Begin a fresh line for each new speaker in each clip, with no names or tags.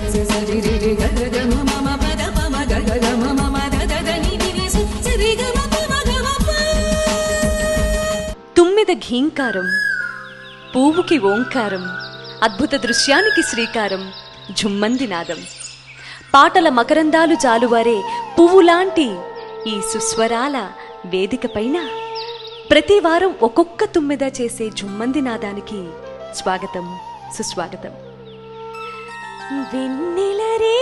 సరి రి రి గ గ గ మ మ మ ప ద ప మ గ గ గ మ మ మ ద ద ద ని ని ని స సరి గ మ ప మ గ మ ప
తుమ్మిద ఘీంకారం పువ్వుకి ఓంకారం అద్భుత దృశ్యానికి శ్రీకారం జుమ్మంది నాదం పాటల మకరందాలు జాలువారే పువ్వులాంటి ఈ సుస్వరాల వేదిక పైన ప్రతి వారం ఒక్కొక్క తుమ్మెద చేసే జుమ్మంది నాదానికి స్వాగతం సుస్వాగతం వెన్నెలరే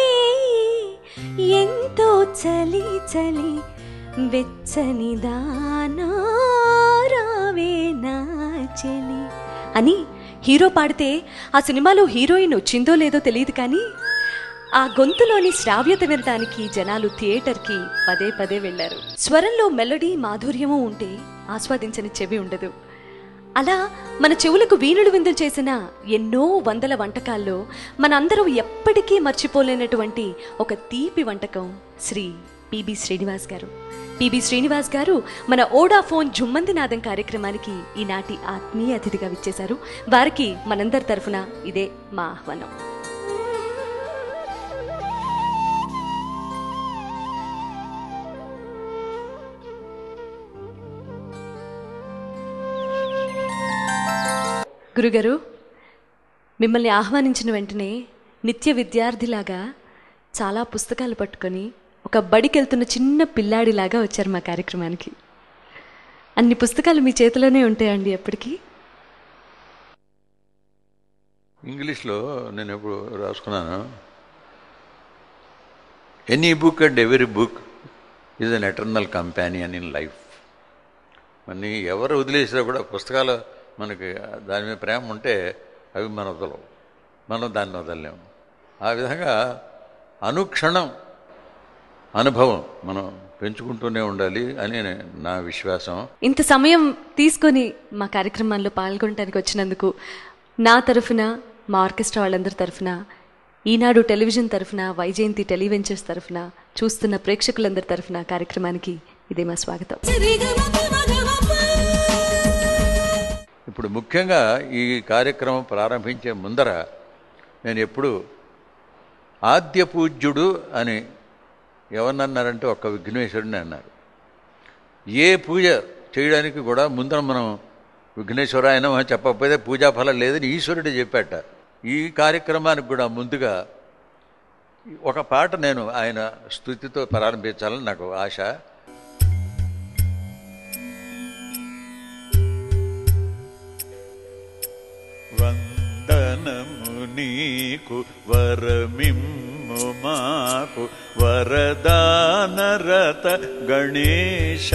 ఎంతో చలి చలి వెచ్చని దానా రావే నా చెలి అని హీరో పాడితే ఆ సినిమాలో హీరోయిన్ వచ్చిందో లేదో తెలియదు కానీ ఆ గొంతులోని శ్రావ్యత వినడానికి జనాలు థియేటర్కి పదే పదే వెళ్లారు స్వరంలో మెలడీ మాధుర్యము ఉంటే ఆస్వాదించని చెవి ఉండదు అలా మన చెవులకు వీణులు విందు చేసిన ఎన్నో వందల వంటకాల్లో మనందరం ఎప్పటికీ మర్చిపోలేనటువంటి ఒక తీపి వంటకం శ్రీ పిబి శ్రీనివాస్ గారు పిబి శ్రీనివాస్ గారు మన ఓడాఫోన్ జుమ్మంది నాదం కార్యక్రమానికి ఈనాటి ఆత్మీయ అతిథిగా విచ్చేశారు వారికి మనందరి తరఫున ఇదే మా ఆహ్వానం గురుగారు మిమ్మల్ని ఆహ్వానించిన వెంటనే నిత్య విద్యార్థిలాగా చాలా పుస్తకాలు పట్టుకొని ఒక బడికి వెళ్తున్న చిన్న పిల్లాడిలాగా వచ్చారు మా కార్యక్రమానికి అన్ని పుస్తకాలు మీ చేతిలోనే ఉంటాయండి ఎప్పటికీ
ఇంగ్లీష్లో నేను ఎప్పుడు రాసుకున్నాను any book and every book is an eternal companion in life మరి ఎవరు వదిలేసినా కూడా పుస్తకాలు మనకి దాని మీద ప్రేమ ఉంటే అవి మన వదలవు మనం దాన్ని వదలలేము ఆ విధంగా అనుక్షణం అనుభవం మనం పెంచుకుంటూనే ఉండాలి అని నా విశ్వాసం
ఇంత సమయం తీసుకొని మా కార్యక్రమంలో పాల్గొనడానికి వచ్చినందుకు నా తరఫున మా ఆర్కెస్ట్రా వాళ్ళందరి తరఫున ఈనాడు టెలివిజన్ తరఫున వైజయంతి టెలివెంచర్స్ తరఫున చూస్తున్న ప్రేక్షకులందరి తరఫున కార్యక్రమానికి ఇదే మా స్వాగతం
సరి గ మ ప మ గ మ ప
ఇప్పుడు ముఖ్యంగా ఈ కార్యక్రమం ప్రారంభించే ముందర నేను ఎప్పుడు ఆద్య పూజ్యుడు అని ఎవరినన్నారంటే ఒక్క విఘ్నేశ్వరుడిని అన్నారు ఏ పూజ చేయడానికి కూడా ముందర మనం విఘ్నేశ్వరాయనం అని చెప్పకపోతే పూజా ఫలం లేదని ఈశ్వరుడే చెప్పాట ఈ కార్యక్రమానికి కూడా ముందుగా ఒక పాట నేను ఆయన స్థుతితో ప్రారంభించాలని నాకు ఆశ వందనము నీకు వరమిమ్ము మాకు వరదానరత గణేశ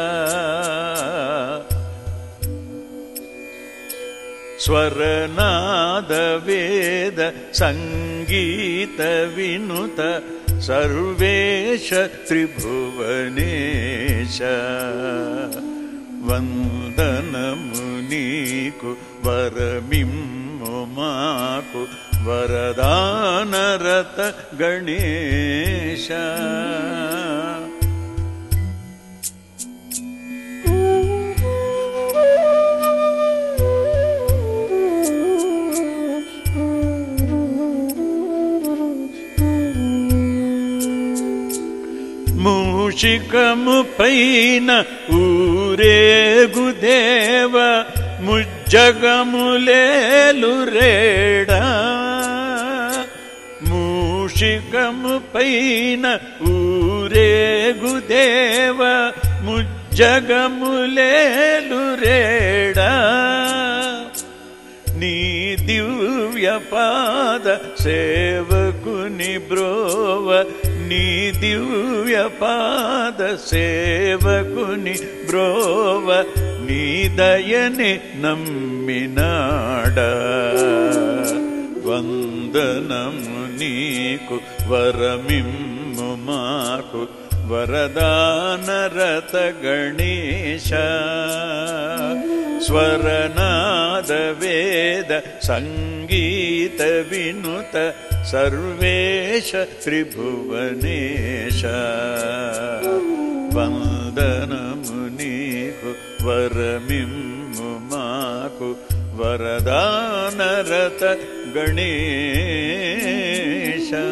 స్వరనాద వేద సంగీత వినుత సర్వేశ త్రిభువనేశ వందనము నీకు వరమిమ్ము మాకు వరదానరత గణేశ మూషికము పైన ఊరేగుదేవ ముజ్జగములేలు రేడా మూషికము పైన ఊరేగుదేవ ముజ్జగములేలు రేడా నీ దివ్య పాద సేవకుని బ్రోవ నీ దివ్య పాద సేవకుని బ్రోవ నీ దయని నమ్మినాడ వందనము నీకు వరమిమ్ము మాకు వరదానరత గణేశ స్వరనాద వేద సంగీత వినుత సర్వేశ త్రిభువనేశ వందనము నీకు వరమిమ్ము మాకు వరదానరత గణేశ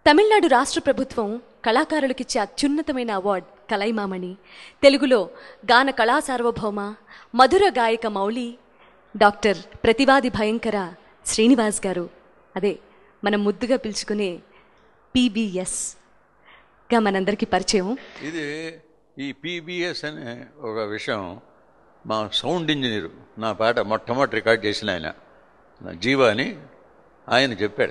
తమిళనాడు రాష్ట్ర ప్రభుత్వం కళాకారులకిచ్చే అత్యున్నతమైన అవార్డ్ కలైమామణి తెలుగులో గాన కళా సార్వభౌమ మధుర గాయక మౌళి డాక్టర్ ప్రతివాది భయంకర శ్రీనివాస్ గారు అదే మనం ముద్దుగా పిలుచుకునే పీబీఎస్గా మనందరికీ పరిచయం
ఇది ఈ పీబీఎస్ అనే ఒక విషయం మా సౌండ్ ఇంజనీర్ నా పాట మొట్టమొదటి రికార్డ్ చేసిన ఆయన నా జీవ అని ఆయన చెప్పాడు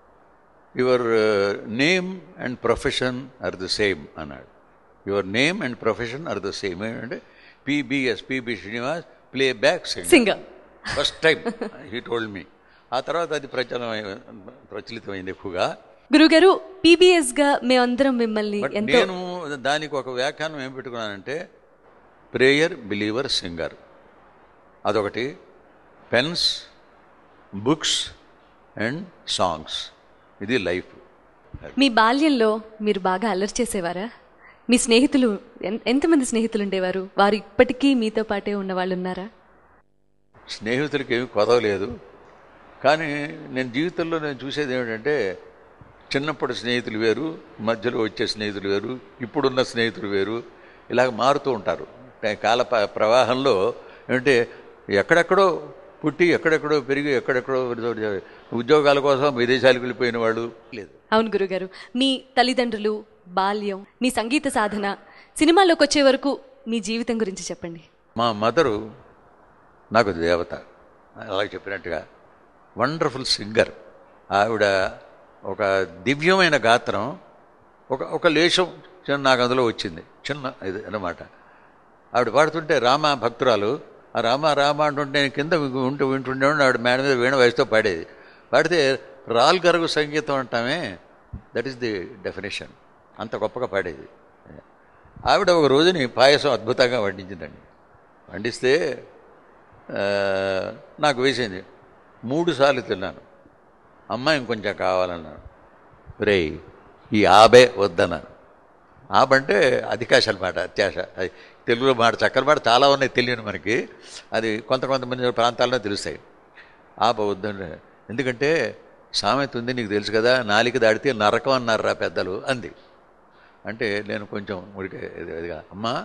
your name and profession are the same అన్నాడు your name and profession are the same ఏంటంటే PBS PB Srinivas playback singer
singer
first time he told me ఆ తర్వాత అది ప్రచలన ప్రచలితమైంది ఎక్కువగా
గురుగారు పీబీఎస్గా మేమందరం మిమ్మల్ని
బట్
ఎంతో
నేను దానికి ఒక వ్యాఖ్యానం ఏం పెట్టుకున్నానంటే ప్రేయర్ బిలీవర్ సింగర్ అదొకటి పెన్స్ బుక్స్ అండ్ సాంగ్స్ ఇది లైఫ్
మీ బాల్యంలో మీరు బాగా అల్లరి చేసేవారా మీ స్నేహితులు ఎన్- ఎంతమంది స్నేహితులు ఉండేవారు వారు ఇప్పటికీ మీతో పాటే ఉన్న వాళ్ళు ఉన్నారా
స్నేహితులకి ఏమి కొదవలేదు కానీ నేను జీవితంలో నేను చూసేది ఏమిటంటే చిన్నప్పటి స్నేహితులు వేరు మధ్యలో వచ్చే స్నేహితులు వేరు ఇప్పుడున్న స్నేహితులు వేరు ఇలాగ మారుతూ ఉంటారు అంటే కాల ప- ప్రవాహంలో ఏంటంటే ఎక్కడెక్కడో పుట్టి ఎక్కడెక్కడో పెరిగి ఎక్కడెక్కడో ఉద్యోగాల కోసం విదేశాలకు వెళ్ళిపోయిన వాళ్ళు లేదు
అవును గురుగారు మీ తల్లిదండ్రులు బాల్యం మీ సంగీత సాధన సినిమాలోకి వచ్చే వరకు మీ జీవితం గురించి చెప్పండి
మా మదరు నాకు దేవత అలా చెప్పినట్టుగా వండర్ఫుల్ సింగర్ ఆవిడ ఒక దివ్యమైన గాత్రం ఒక ఒక లేశం చిన్న నాకు అందులో వచ్చింది చిన్న ఇది అన్నమాట ఆవిడ పాడుతుంటే రామ భక్తురాలు ఆ రామ రామ అంటుంటే నేను కింద వింటూ వింటుండేవాడిని ఆవిడ మేడ మీద వీణ వయసుతో పాడేది పాడితే రాల్ గరుగు సంగీతం అంటామే దట్ ఈస్ ది డెఫినేషన్ అంత గొప్పగా పాడేది ఆవిడ ఒక రోజుని పాయసం అద్భుతంగా వండించిందండి వండిస్తే ఆ, నాకు వేసింది మూడు సార్లు తిన్నాను అమ్మాయి ఇంకొంచెం కావాలన్నాను రే ఈ ఆబే వద్దన్నాను ఆబంటే అధికాశ అనమాట అత్యాశ అది తెలుగులో మాట చక్కని మాట చాలా ఉన్నాయి తెలియని మనకి అది కొంత కొంతమంది ప్రాంతాల్లో తెలుస్తాయి ఆప వద్దంటే ఎందుకంటే సామెత ఉంది నీకు తెలుసు కదా నాలిక దాడితే నరకం అన్నారా పెద్దలు అంది అంటే నేను కొంచెం ఉడికే ఇది- ఇదిగా అమ్మా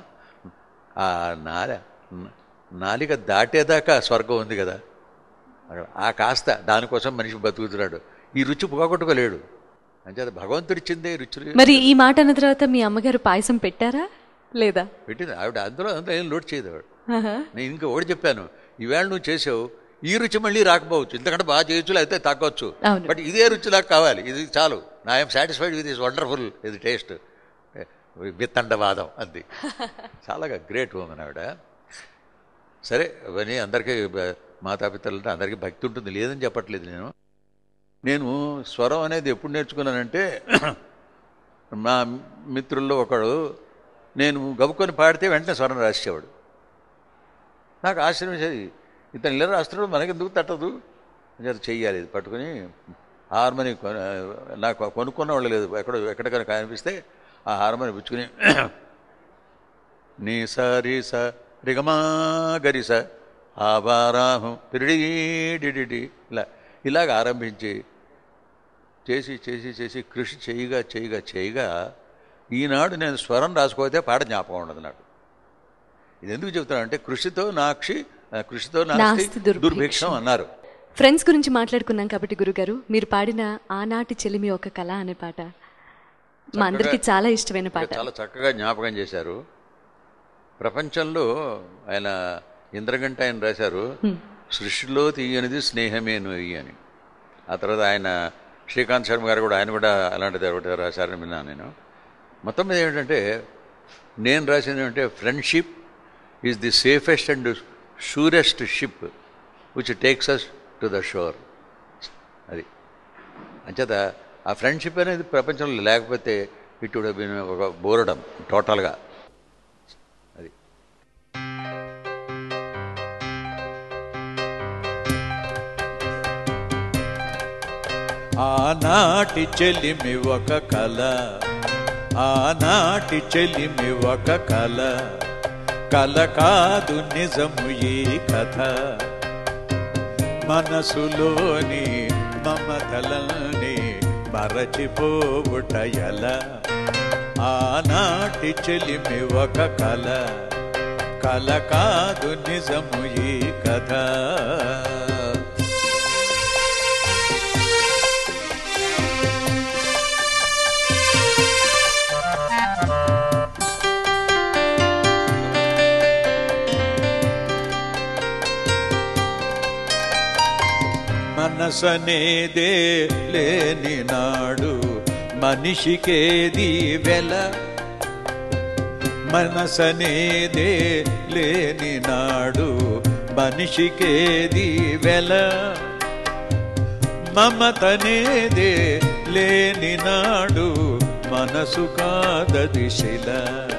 ఆ నాల నాలిక దాటేదాకా స్వర్గం ఉంది కదా అక్కడ ఆ కాస్త దానికోసం మనిషి బతుకుతున్నాడు ఈ రుచి పోగొట్టుకోలేడు అంచేత భగవంతుడిచ్చిందే రుచులు
మరి ఈ మాట అన్న తర్వాత మీ అమ్మగారు పాయసం పెట్టారా లేదా
పెట్టింది ఆవిడ అందులో అందులో ఏం లోడ్ చేయదు ఆవిడ
ఆహా.
నేను ఇంకా ఒకటి చెప్పాను ఈవేళ నువ్వు చేసావు ఈ రుచి మళ్ళీ రాకపోవచ్చు ఇంతకంటే బాగా చేయొచ్చు అయితే తగ్గొచ్చు
అవును.
బట్ ఇదే రుచి నాకు కావాలి ఇది చాలు I'm satisfied with is wonderful ఇది టేస్ట్ విత్తండవాదం అంది చాలా గ్రేట్ ఉమెన్ ఆవిడ సరే అవన్నీ అందరికీ బ- మాతాపితలంటే అందరికీ భక్తి ఉంటుంది లేదని చెప్పట్లేదు నేను నేను స్వరం అనేది ఎప్పుడు నేర్చుకున్నానంటే మా మిత్రుల్లో ఒకడు నేను గబుకొని పాడితే వెంటనే స్వరం రాసేవాడు నాకు ఆశ్చర్యం వేసేది ఇతను ఇలా రాస్తున్నాడు మనకెందుకు తట్టదు అది చెయ్యాలి ఇది పట్టుకుని హార్మోని కొన- నాకు కొనుక్కున్న వాళ్ళు లేదు ఎక్కడ ఎక్కడికైనా కనిపిస్తే ఆ హార్మోని పుచ్చుకుని నీ సరి స రిగమా గరిస ఆబారాహం పిరిడిడిడి ఇలా ఇలాగ ఆరంభించి చేసి చేసి చేసి కృషి చేయగా చేయగా చేయగా ఈనాడు నేను స్వరం రాసుకోతే పాట జ్ఞాపకం ఉండదు నాకు ఇది ఎందుకు చెప్తున్నానంటే కృషితో నాక్షి ఆ, కృషితో నాస్తి
నాస్తి దుర్భిక్షం.
దుర్భిక్షం అన్నారు
ఫ్రెండ్స్ గురించి మాట్లాడుకున్నాం కాబట్టి గురుగారు మీరు పాడిన ఆనాటి చెలిమి ఒక కళ అనే పాట మా అందరికి చాలా ఇష్టమైన పాట
చాలా చక్కగా జ్ఞాపకం చేశారు ప్రపంచంలో ఆయన ఇంద్రగంట ఆయన రాశారు సృష్టిలో తీయనిది స్నేహమే నుయ్యి అని ఆ తర్వాత ఆయన శ్రీకాంత్ శర్మ గారు కూడా ఆయన కూడా అలాంటిది ఒకటి రాశారని విన్నాను నేను మొత్తం మీద ఏమిటంటే నేను రాసింది ఏమంటే friendship is the safest and surest ship which takes us to the shore అది అంచేత ఆ ఫ్రెండ్షిప్ అనేది ప్రపంచంలో లేకపోతే ఇట్ వుడ్ బీన్ ఒక బోరడం టోటల్గా అది
ఆనాటి చెలిమి ఒక కల ఆనాటి చెలిమి ఒక కల కల కాదు నిజము ఈ కథ మనసులోని మమతలల్ని మరచిపోవుట ఎలా ఆనాటి చెలిమి ఒక కల కల కాదు నిజము ఈ కథ మనసనేదే లేని నాడు మనిషికేది వెల మనసనేదే లేని నాడు మనిషికేది వెల మమతనేదే లేని నాడు మనసు కాదది శిల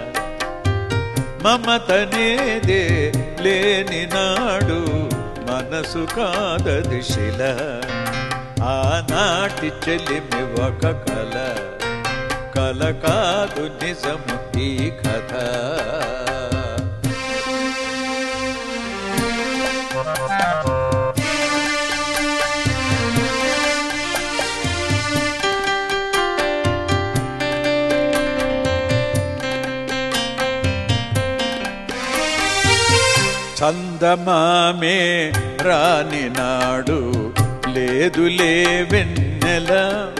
మమతనేదే లేని నాడు మనసు కాదది శిల ఆనాటి చెలిమి ఒక కల కల కాదు నిజము ఈ కథ చందమామే రాని నాడు లేదులే వెన్నెల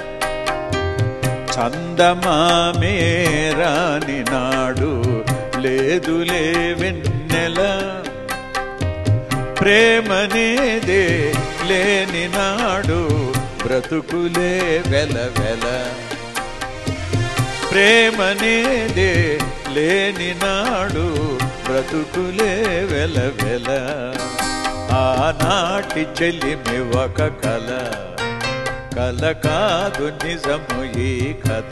చందమామే రాని నాడు లేదులే వెన్నెల ప్రేమనేదే లేని నాడు బ్రతుకులే వెల వెల ప్రేమనేదే లేని నాడు బ్రతుకులే వెల వెల ఆనాటి చెల్లిమి ఒక కల కల కాదు నిజము ఈ కథ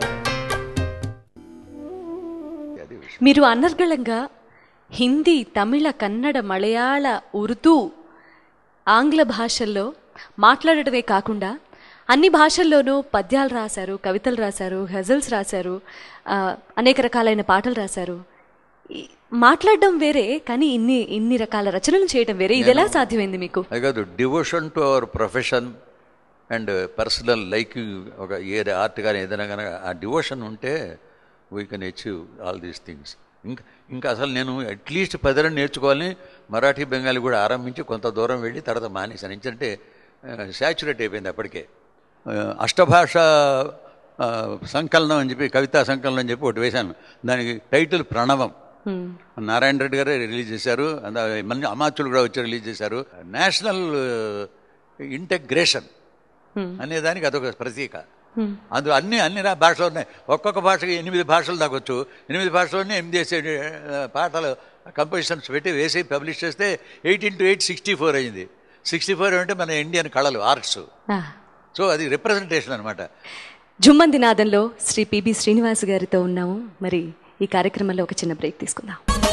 అది విషయం.
మీరు అనర్గళంగా హిందీ తమిళ కన్నడ మలయాళ ఉర్దూ ఆంగ్ల భాషల్లో మాట్లాడటమే కాకుండా అన్ని భాషల్లోనూ పద్యాలు రాశారు కవితలు రాశారు గజల్స్ రాశారు ఆ, అనేక రకాలైన పాటలు రాశారు ఈ- మాట్లాడడం వేరే కానీ ఇన్ని ఇన్ని రకాల రచనలు చేయడం వేరే ఇది ఎలా సాధ్యమైంది మీకు
అది కాదు devotion to our profession and personal like ఒక ఏ ఆర్ట్ కానీ ఏదైనా కానీ ఆ డివోషన్ ఉంటే we can achieve all these things ఇంకా ఇంకా అసలు నేను అట్లీస్ట్ పదరం నేర్చుకోవాలని మరాఠీ బెంగాలీ కూడా ఆరంభించి కొంత దూరం వెళ్ళి తర్వాత మానేశాను ఎందుకంటే శాచురేట్ అయిపోయింది అప్పటికే ఆ, అష్టభాష ఆ, సంకలనం అని చెప్పి కవితా సంకలనం అని చెప్పి ఒకటి వేశాను దానికి టైటిల్ ప్రణవం నారాయణ రెడ్డి గారే రిలీజ్ చేశారు అంద- మంది అమాత్యులు కూడా వచ్చి రిలీజ్ చేశారు నేషనల్ ఇంటగ్రేషన్ అనే దానికి అదొక ప్రతీక అందులో అన్ని అన్ని రా- భాషలు ఉన్నాయి ఒక్కొక్క భాషకి ఎనిమిది భాషలు దాకొచ్చు ఎనిమిది భాషలోనే ఎనిమిది వేసే ఆ, పాటలు కంపోజిషన్స్ పెట్టి వేసి పబ్లిష్ చేస్తే eight into eight sixty four అయింది సిక్స్టీ ఫోర్ అంటే మన ఇండియన్ కళలు ఆర్ట్స్
ఆ.
సో అది రిప్రజెంటేషన్ అనమాట
జుమ్మంది నాదంలో శ్రీ పిబి శ్రీనివాస్ గారితో ఉన్నాము మరి ఈ కార్యక్రమంలో ఒక చిన్న బ్రేక్ తీసుకుందాం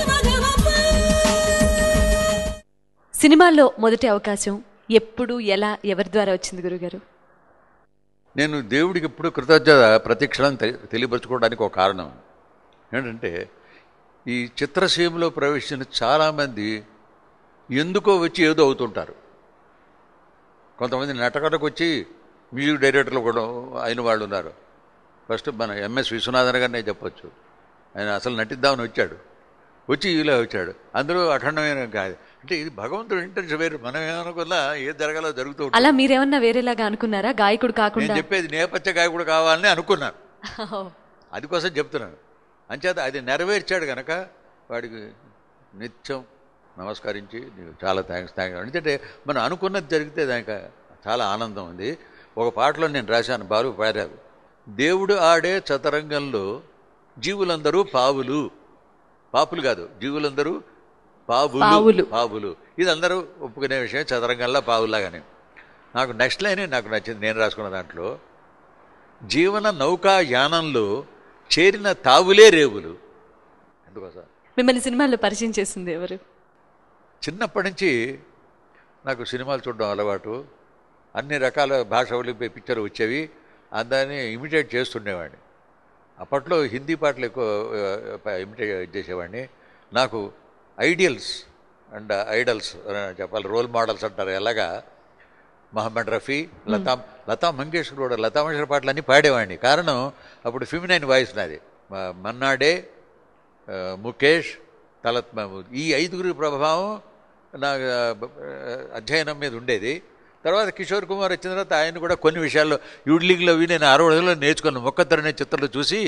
సినిమాల్లో మొదటి అవకాశం ఎప్పుడు ఎలా ఎవరి ద్వారా వచ్చింది గురుగారు
నేను దేవుడికి ఎప్పుడు కృతజ్ఞత ప్రతిక్షణం తె- తెలియపరచుకోవడానికి ఒక కారణం ఏంటంటే ఈ చిత్రసీమలో ప్రవేశించిన చాలామంది ఎందుకో వచ్చి ఏదో అవుతుంటారు కొంతమంది నటకటకు వచ్చి మ్యూజిక్ డైరెక్టర్లు కూడా అయిన వాళ్ళు ఉన్నారు ఫస్ట్ మన ఎంఎస్ విశ్వనాథన్ గారినే చెప్పొచ్చు ఆయన అసలు నటిద్దామని వచ్చాడు వచ్చి ఇలా వచ్చాడు అందులో అఖండమైన కాదు అంటే ఇది భగవంతుడు ఇంటెన్స్ వేరు మనం ఏమనుకున్నా ఏది జరగాలో జరుగుతూ ఉంటుంది.
అలా మీరేమన్నా వేరేలాగా అనుకున్నారా గాయకుడు
నేను
కాకుండా
చెప్పేది నేపథ్య గాయకుడు కావాలని అనుకున్నాను అది కోసం చెప్తున్నాను అంచేత అది నెరవేర్చాడు గనక వాడికి నిత్యం నమస్కరించి నీకు చాలా థ్యాంక్స్ థ్యాంక్స్ ఎందుకంటే మనం అనుకున్నది జరిగితే దానికి చాలా ఆనందం ఉంది ఒక పాటలో నేను రాశాను బాలు పాడారు దేవుడు ఆడే చతరంగంలో జీవులందరూ పావులు పాపులు కాదు జీవులందరూ పావులు
పావులు.
పావులు ఇది అందరూ ఒప్పుకునే విషయం చదరంగంలో పావులాగానే నాకు నెక్స్ట్ లైన్ నాకు నచ్చింది నేను రాసుకున్న దాంట్లో జీవన నౌకా యానంలో చేరిన తావులే రేవులు ఎందుకోసం
మిమ్మల్ని సినిమాల్లో పరిచయం చేసింది ఎవరు
చిన్నప్పటి నుంచి నాకు సినిమాలు చూడడం అలవాటు అన్ని రకాల భాషలు పిక్చర్ వచ్చేవి ఆ దాన్ని ఇమిటేట్ చేస్తుండేవాడిని అప్పట్లో హిందీ పాటలు ఎక్కువ ఇమిటేట్ చేసేవాడిని నాకు ఐడియల్స్ అండ్ ఐడల్స్ చెప్పాలి రోల్ మోడల్స్ అంటారు ఎలాగా మహమ్మద్ రఫీ లతా లతా మంగేష్కర్ కూడా లతా మంగేష్కర్ పాటలు అన్నీ పాడేవాడిని కారణం అప్పుడు ఫిమినైన్ వాయిస్ నాది మ- మన్నాడే ఆ, ముఖేష్ తలత్ మహమూద్ ఈ ఐదుగురి ప్రభావం నా ఆ, బ- ఆ, అధ్యయనం మీద ఉండేది తర్వాత కిషోర్ కుమార్ వచ్చిన తర్వాత ఆయన కూడా కొన్ని విషయాల్లో యూడ్లింగ్లో అవి నేను ఆరు రోజుల్లో నేర్చుకున్నాను మొక్కతరనే చిత్రంలో చూసి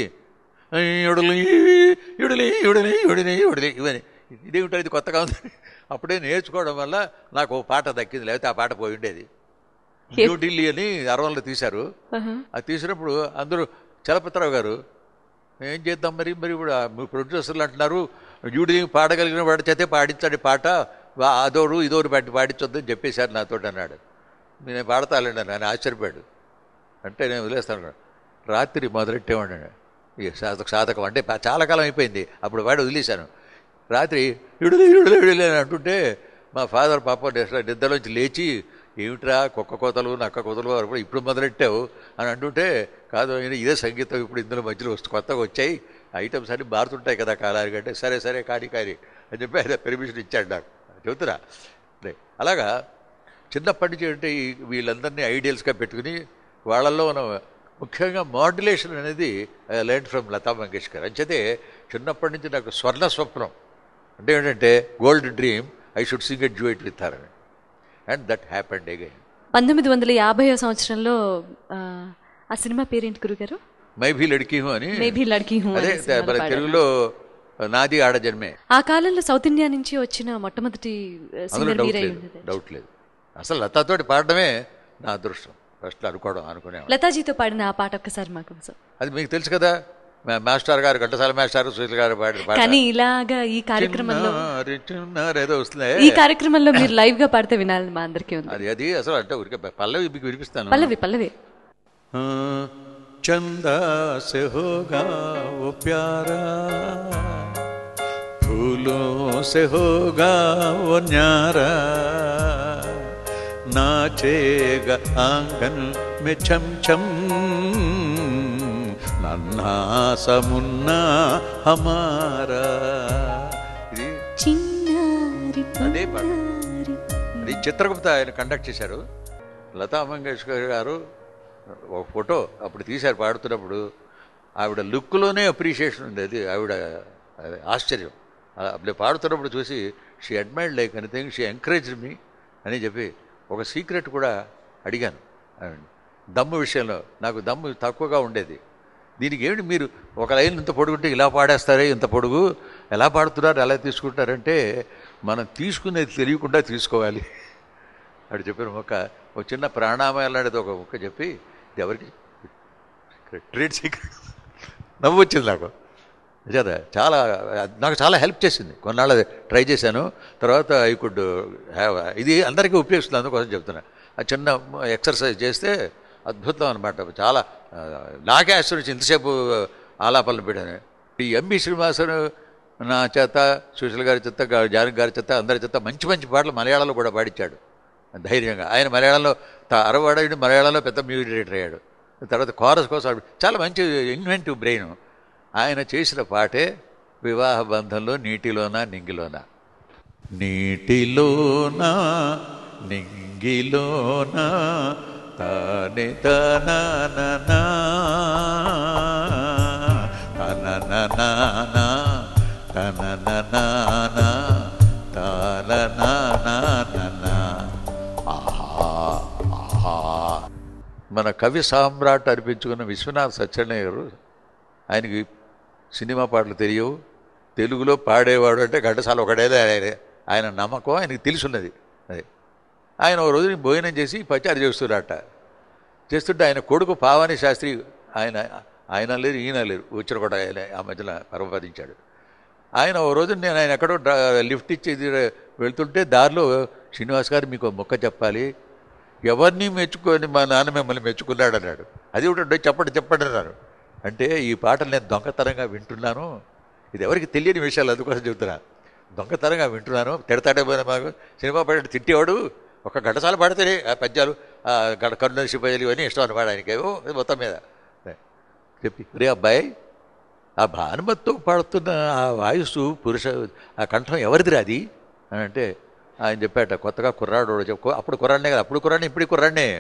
ఇడులి ఇడులి ఇడులి ఇడులి ఇడులి ఇవని ఇదేమిటో ఇది కొత్తగా ఉంది అప్పుడే నేర్చుకోవడం వల్ల నాకు ఓ పాట దక్కింది లేకపోతే ఆ పాట పోయి ఉండేది న్యూఢిల్లీ అని అరవల్లో తీశారు అది తీసినప్పుడు అందరూ చలపతిరావు గారు ఏం చేద్దాం మరి మరి ఇప్పుడు ఆ మీ ప్రొడ్యూసర్లు అంటున్నారు యూడి పాడగలిగిన వాడి చేతే పాడించండి పాట వా- అదోరు ఇదోరు పెట్టి పాడించొద్దని చెప్పేశారు నాతో అన్నాడు నేను పాడతానండి అని ఆయన ఆశ్చర్యపోయాడు అంటే నేను వదిలేస్తాను అన్నాడు. రాత్రి మొదలెట్టేవాడిని ఈ సాధక సాధకం అంటే పా- చాలా కాలం అయిపోయింది అప్పుడు వాడు వదిలేశాను రాత్రి ఇడులు ఇడులు ఇడులు అని అంటుంటే మా ఫాదర్ పాప నిద్ర- నిద్రలోంచి లేచి ఏమిట్రా కుక్క కోతలు నక్క కోతలు అప్పుడు ఇప్పుడు మొదలెట్టావు అని అంటుంటే కాదు ఆయన ఇదే సంగీతం ఇప్పుడు ఇందులో మధ్యలో వస్తు కొత్తగా వచ్చాయి ఐటమ్స్ అన్ని మారుతుంటాయి కదా కాలానికి అంటే సరే సరే కాని కాని అని చెప్పి ఆయన పెర్మిషన్ ఇచ్చాడు నాకు చెబుతున్నా అదే. అలాగా చిన్నప్పటి నుంచి అంటే ఈ వీళ్ళందరినీ ఐడియల్స్గా పెట్టుకుని వాళ్ళల్లో మనం ముఖ్యంగా మాడ్యులేషన్ అనేది లెర్న్ ఫ్రమ్ లతా మంగేష్కర్ అంచేతే చిన్నప్పటి నుంచి నాకు స్వర్ణ స్వప్నం అంటే ఏంటంటే gold dream I should sing at duet with her and that happened again
పంతొమ్మిది వందల యాభై సంవత్సరంలో ఆ, ఆ సినిమా పేరేంటి గురుగారు
మై భీ లడ్కీ హూ అని
మేబీ లడ్కీ హూ
అదే
అనే సినిమాలో
మన
పాడారు.
తెలుగులో నాది ఆడ జన్మే
ఆ కాలంలో సౌత్ ఇండియా నుంచి వచ్చిన మొట్టమొదటి
అందులో
సింగర్
డౌట్
మీరే
లేదు
ఉండేది
డౌట్ లేదు అసలు లతాతోటి పాడడమే నా అదృష్టం ఫస్ట్ అనుకోవడం అనుకునేవాడు
లతాజీతో పాడిన ఆ పాట ఒక్కసారి మా కోసం
అది మీకు తెలుసు కదా మా- మాస్టర్ గారు ఘంటసాల మాస్టర్ సుశీల్ గారు పాడిన పాట
కానీ ఇలాగా ఈ కార్యక్రమంలో
చిన్నారి చిన్నారి ఏదో వస్తుంది
ఈ కార్యక్రమంలో మీరు లైవ్ గా పాడితే వినాలని మా అందరికీ ఉంది
అది అది అసలు అంటే ఊరికే పల్లవి మీకు వినిపిస్తాను
పల్లవి పల్లవి
हाँ, चंदा से होगा वो प्यारा फूलों से होगा वो न्यारा नाचेगा आंगन में छम छम नन्हा सा मुन्ना हमारा
ఇది
చిన్నారి
అదే పాట
పున్నారి.
అది చిత్రగుప్త ఆయన కండక్ట్ చేశారు లతా మంగేష్కర్ గారు ఒక ఫోటో అప్పుడు తీశారు పాడుతున్నప్పుడు ఆవిడ లుక్లోనే అప్రిషియేషన్ ఉంది అది ఆవిడ అది ఆశ్చర్యం అలా అప్పుడు పాడుతున్నప్పుడు చూసి she admired like anything she encourage me అని చెప్పి ఒక సీక్రెట్ కూడా అడిగాను ఆవిడ దమ్ము విషయంలో నాకు దమ్ము తక్కువగా ఉండేది దీనికి ఏమిటి మీరు ఒక లైన్ ఇంత పొడుగుంటే ఇలా పాడేస్తారే ఇంత పొడుగు ఎలా పాడుతున్నారు ఎలా తీసుకుంటారంటే మనం తీసుకునేది తెలియకుండా తీసుకోవాలి అటు చెప్పిన ఒక ఒక చిన్న ప్రాణామయం లాంటిది ఒక ముక్క చెప్పి ఇది ఎవరికి ట్రేడ్ సీక్రెట్ నవ్వు వచ్చింది నాకు చేత చాలా నాకు చాలా హెల్ప్ చేసింది కొన్నాళ్ళు ట్రై చేశాను తర్వాత ఐ కుడ్ హ్యావ్ ఇది అందరికీ ఉపయోగిస్తుంది అందుకోసం చెప్తున్నా ఆ చిన్న ఎక్సర్సైజ్ చేస్తే అద్భుతం అనమాట చాలా ఆ, నాకే ఆశ్చర్యం ఇంతసేపు ఆలాపనలు పెట్టాను ఈ ఎంబి శ్రీనివాసన్ నా చేత సుశీల్ గారి చేత గా- జానకి గారి చేత అందరి చేత మంచి మంచి పాటలు మలయాళంలో కూడా పాడించాడు ధైర్యంగా ఆయన మలయాళంలో త- అరవాడు మలయాళంలో పెద్ద మ్యూజిక్ డైరెక్టర్ అయ్యాడు తర్వాత కోరస్ కోసం ఆడు- చాలా మంచి ఇన్వెంటివ్ బ్రెయిన్ ఆయన చేసిన పాటే వివాహ బంధంలో నీటిలోన నింగిలోన
నీటిలోన నింగిలోన తానే తనననా తనననానా తనననానా తాలనానానా ఆహా ఆహా
మన కవి సామ్రాట్ అనిపించుకున్న విశ్వనాథ్ సత్యనారాయణ గారు ఆయనకి సినిమా పాటలు తెలియవు తెలుగులో పాడేవాడు అంటే ఘంటసాల ఒకడేదే ఆయన ఆయన నమ్మకం ఆయనకి తెలుసున్నది అది ఆయన ఒక రోజు భోజనం చేసి పచారు చేస్తున్నారట చేస్తుంటే ఆయన కొడుకు పావాని శాస్త్రి ఆయన ఆయన లేరు ఈయన లేరు వచ్చిన కూడా ఆయన ఆ మధ్యలో పరమపదించాడు ఆయన ఓ రోజు నేను ఆయన ఎక్కడో డ్రా- లిఫ్ట్ ఇచ్చి ఇది వెళ్తుంటే దారిలో శ్రీనివాస్ గారు మీకు ఒక మొక్క చెప్పాలి ఎవరిని మెచ్చుకొని మా నాన్న మిమ్మల్ని మెచ్చుకున్నాడు అన్నాడు అది ఒకటి చెప్పండి చెప్పండి అన్నారు అంటే ఈ పాటలు నేను దొంగతనంగా వింటున్నాను ఇది ఎవరికి తెలియని విషయాలు అందుకోసం చెబుతున్నా దొంగతనంగా వింటున్నాను తిడతాడే పోయినా మాకు సినిమా పాడాడు తిట్టేవాడు ఒక ఘటసాల పాడితేనే ఆ పద్యాలు ఆ గడ కరుణ శిపజలు ఇవన్నీ ఇష్టం అనమాట ఆయనకి ఏవో మొత్తం మీద చెప్పి రే అబ్బాయి ఆ భానుమతితో పాడుతున్న ఆ వాయుస్సు పురుష ఆ కంఠం ఎవరిదిరా అది అని అంటే ఆయన చెప్పాట కొత్తగా కుర్రాడు ఒకడు చెప్పు అప్పుడు కుర్రాడినే కదా అప్పుడు కుర్రాడిని ఇప్పుడు కుర్రాడినే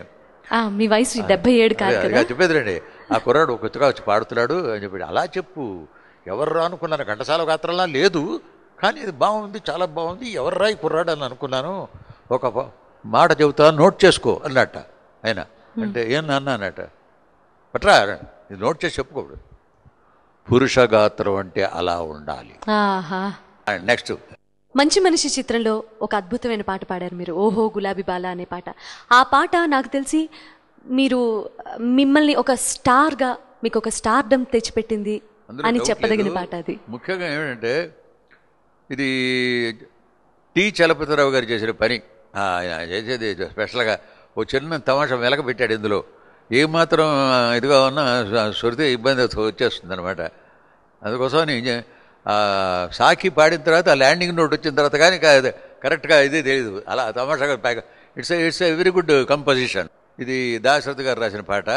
ఆ, మీ వయసు డెబ్బై ఏడు కాదు
అదే,
కదా
అది చెప్పేది రండి ఆ కుర్రాడు కొత్తగా వచ్చి పాడుతున్నాడు అని చెప్పి అలా చెప్పు ఎవర్రా అనుకున్నాను ఘంటసాల గాత్రంలా లేదు కానీ ఇది బాగుంది చాలా బాగుంది ఎవర్రా ఈ కుర్రాడు అని అనుకున్నాను ఒక ప- మాట చెబుతా నోట్ చేసుకో అన్నట్ట ఆయన అంటే ఏం నాన్న అన్నట్ట పట్రా ఇది నోట్ చేసి చెప్పుకోడు పురుష గాత్రం అంటే అలా ఉండాలి
ఆహా
నెక్స్ట్
మంచి మనిషి చిత్రంలో ఒక అద్భుతమైన పాట పాడారు మీరు ఓహో గులాబీ బాల అనే పాట ఆ పాట నాకు తెలిసి మీరు మిమ్మల్ని ఒక స్టార్గా మీకు ఒక స్టార్డమ్ తెచ్చిపెట్టింది
అందులో
అని
డౌట్
చెప్పదగిన
లేదు.
పాట అది
ముఖ్యంగా ఏమిటంటే ఇది టి చలపతిరావు గారు చేసిన పని ఆ, ఆయన చేసేది స్పెషల్గా ఓ చిన్న తమాషా వెలక పెట్టాడు ఇందులో ఏమాత్రం ఇదిగా ఉన్నా శృతి ఇబ్బంది వచ్చేస్తుంది అనమాట అందుకోసం నేను ఆ, సాకి పాడిన తర్వాత ఆ ల్యాండింగ్ నోట్ వచ్చిన తర్వాత కానీ కా- కరెక్ట్గా ఇదే తెలియదు అలా తమాషాగా ప్యాక్ it's it's a very good composition ఇది దాశరథ్ గారు రాసిన పాట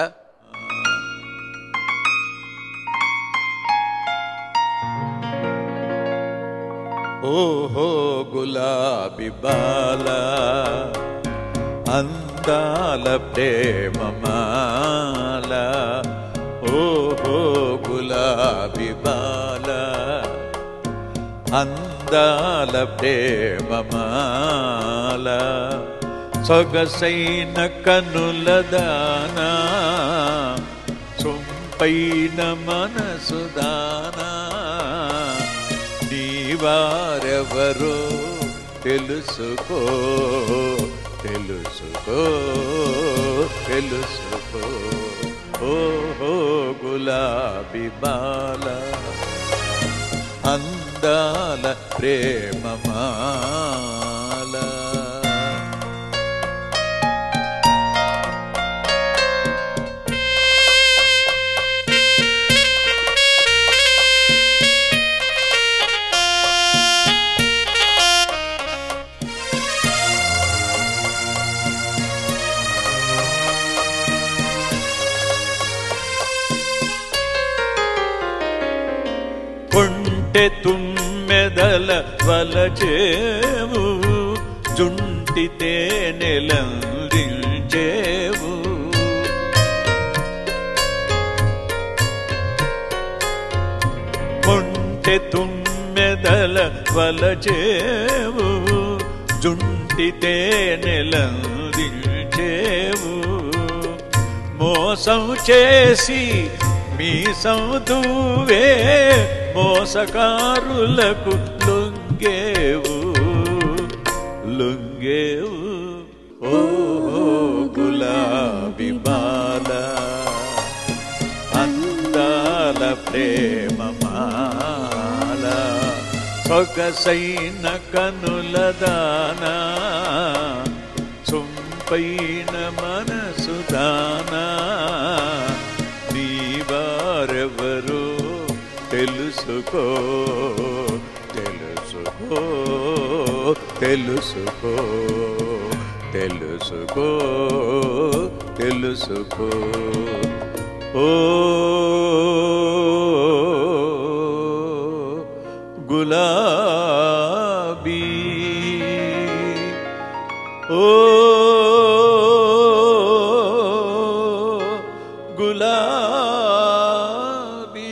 ఓహో గులాబీ బాల అందాల ప్రేమమాల ఓహో గులాబీ బాల అందాల ప్రేమమాల సొగసైన కనుల దానా సొంపైన మనసు దానా నీవారెవరో తెలుసుకో తెలుసుకో తెలుసుకో ఓహో గులాబీ బాల అందాల ప్రేమమాల కొంటె తుమ్మెదల వలచేవు జుంటి తేనెలందించేవు కొంటె తుమ్మెదల వలచేవు జుంటి తేనెలందించేవు మోసం చేసి మీ సౌదువే మోసకారులకు లొంగేవు లొంగేవు ఓ గులాబీ బాల అందాల ప్రేమమాల సొగసైన కనుల దానా సొంపైన మనసు దానా నీవారెవరో తెలుసుకో తెలుసుకో తెలుసుకో తెలుసుకో తెలుసుకో ఓ గులాబీ ఓ గులాబీ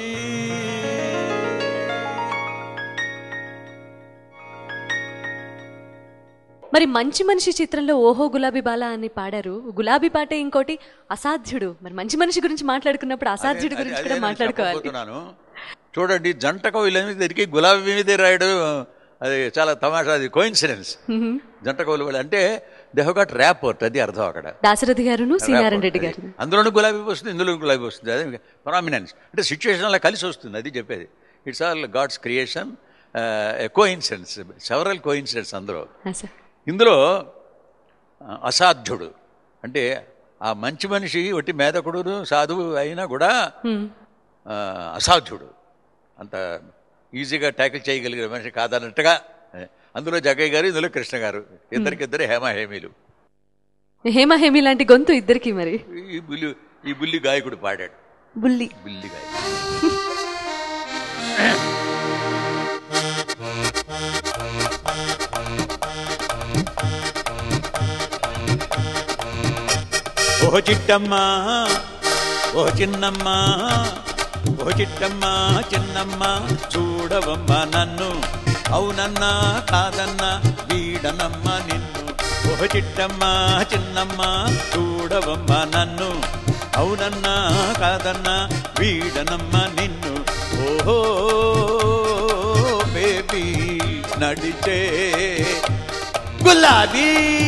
మరి మంచి మనిషి చిత్రంలో ఓహో గులాబీ బాల అని పాడారు గులాబీ పాట ఇంకోటి అసాధ్యుడు మరి మంచి మనిషి గురించి మాట్లాడుకున్నప్పుడు అసాధ్యుడి
అదే-
గురించి
అదే
కూడా
నేను
మాట్లాడుకోవాలి
చెప్పబోతున్నాను. చూడండి జంట కవులు దగ్గరికి గులాబీ మీదే రాయడు అది చాలా తమాషా అది కోయిన్సిడెన్స్ జంట కవులు వాళ్ళు అంటే దే హవ్ గాట్ ర్యాపోర్ట్ అది అర్థం అక్కడ
దాశరథి గారును శ్రీనారాయణ రెడ్డి
Rapport
గారు
అది. అందులోనూ గులాబీ వస్తుంది ఇందులో గులాబీ వస్తుంది అదే ప్రామినెన్స్ అంటే సిచ్యువేషన్ అలా కలిసి వస్తుంది అది చెప్పేది it's all God's creation coincidence several coincidence అందులో
ఆ, సార్
ఇందులో ఆ, అసాధ్యుడు అంటే ఆ మంచి మనిషి ఒట్టి మేధకుడు సాధువు అయినా కూడా ఆ, అసాధ్యుడు అంత ఈజీగా ట్యాకిల్ చేయగలిగిన మనిషి కాదన్నట్టుగా ఏ, అందులో జగ్గయ్య గారు ఇందులో కృష్ణ గారు ఇద్దరికిద్దరు హేమహేమీలు
హేమ హేమి లాంటి గొంతు ఇద్దరికి మరి
ఈ బుల్లి ఈ బుల్లి గాయకుడు పాడాడు
బుల్లి
బుల్లి గాయకుడు
ఓ చిట్టమ్మా ఓ చిన్నమ్మా ఓ చిట్టమ్మా చిన్నమ్మా చూడవమ్మా నన్ను అవునన్నా కాదన్నా వీడనమ్మా నిన్ను ఓ చిట్టమ్మా చిన్నమ్మా చూడవమ్మా నన్ను అవునన్నా కాదన్నా వీడనమ్మా నిన్ను ఓహో బేబీ నడిచే గులాబీ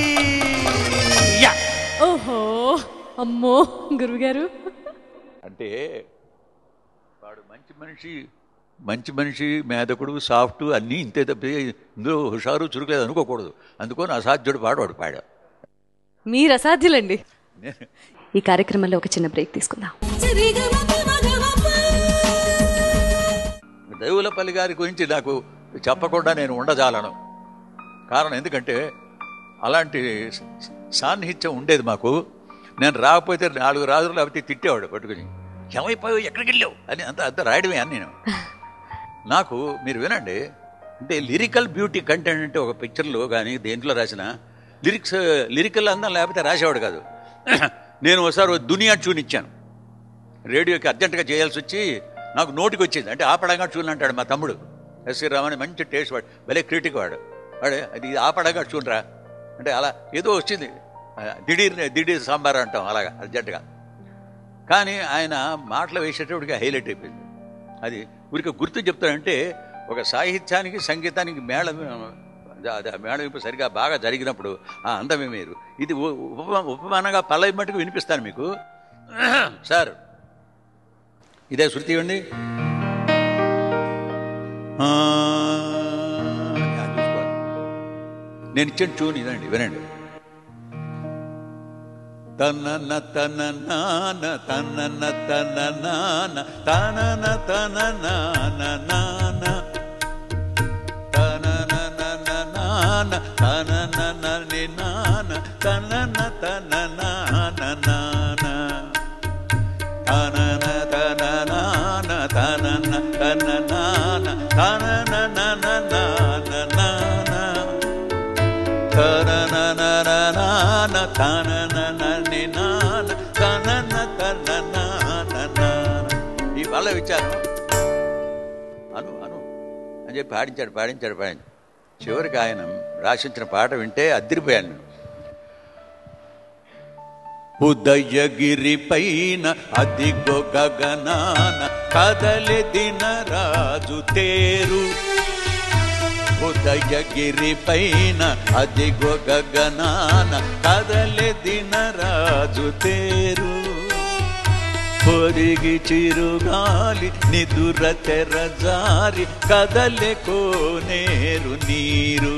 యా
ఓహో అమ్మో గురువుగారు
అంటే వాడు మంచి మనిషి మంచి మనిషి మేధకుడు సాఫ్ట్ అన్నీ ఇంతే తప్ప ఇందులో హుషారు చురుకులేదు అనుకోకూడదు అందుకని అసాధ్యుడు పాడు వాడు పాడా
మీరు అసాధ్యులండి
నేను
ఈ కార్యక్రమంలో ఒక చిన్న బ్రేక్ తీసుకుందాం
దేవులపల్లి గారి గురించి నాకు చెప్పకుండా నేను ఉండజాలను కారణం ఎందుకంటే అలాంటి స- సాన్నిహిత్యం ఉండేది మాకు నేను రాకపోతే నాలుగు రాజులు లేకపోతే తిట్టేవాడు పట్టుకుని ఏమైపోయావు ఎక్కడికి వెళ్ళావు అని అంత అంత రాయడమే అని నేను నాకు మీరు వినండి అంటే లిరికల్ బ్యూటీ కంటెంట్ అంటే ఒక పిక్చర్లో కానీ దేంట్లో రాసిన లిరిక్స్ లిరికల్ అందం లేకపోతే రాసేవాడు కాదు నేను ఒకసారి ఓ దునియా ట్యూన్ ఇచ్చాను రేడియోకి అర్జెంటుగా చేయాల్సి వచ్చి నాకు నోటికి వచ్చింది అంటే ఆపడంగా చూన్ అంటాడు మా తమ్ముడు ఎస్సీ రామని మంచి టేస్ట్ వాడు భలే క్రిటిక్ వాడు వాడే అది ఆపడంగా చూనరా అంటే అలా ఏదో వచ్చింది ఆ, దిడీర్ దిడీర్ సాంబార్ అంటాం అలాగా అర్జెంటుగా కానీ ఆయన మాటలు వేసేటప్పటికి హైలైట్ అయిపోయింది అది ఊరికి గుర్తు చెప్తానంటే ఒక సాహిత్యానికి సంగీతానికి మేళం అది ఆ మేళవింపు సరిగా బాగా జరిగినప్పుడు ఆ అందమే మీరు ఇది ఉ- ఉపమా ఉపమానంగా పల్లవి మటుకు వినిపిస్తాను మీకు సార్ ఇదే శృతి ఇవ్వండి ఆ, యా, చూసుకోవాలి. నేను ఇచ్చిన ట్యూన్ ఇదండి వినండి తనన తన నాన తనన తన నాన తనన తన నాన నాన తనన నన నాన తనన నని నాన తనన తన నాన నాన తనన తన నాన తనన తన నాన తనన నన నాన నాన తనననననాన తనననని నాన తనన తననాన నాన. ఈ వల్ల విచారం అను అను అని చెప్పి పాడించాడు పాడించాడు పాడించాడు చివరికి ఆయన రాసించిన పాట వింటే అద్దరిపోయాను నేను ఉదయగిరి పైన అదిగో గగనాన కదలెదిన రాజు తేరు ఉదయగిరి పైన అదిగో గగనాన కదలెదిన రాజు తేరు పొరిగి చిరుగాలి నిదుర తెరజారి కదలె కోనేరు నీరు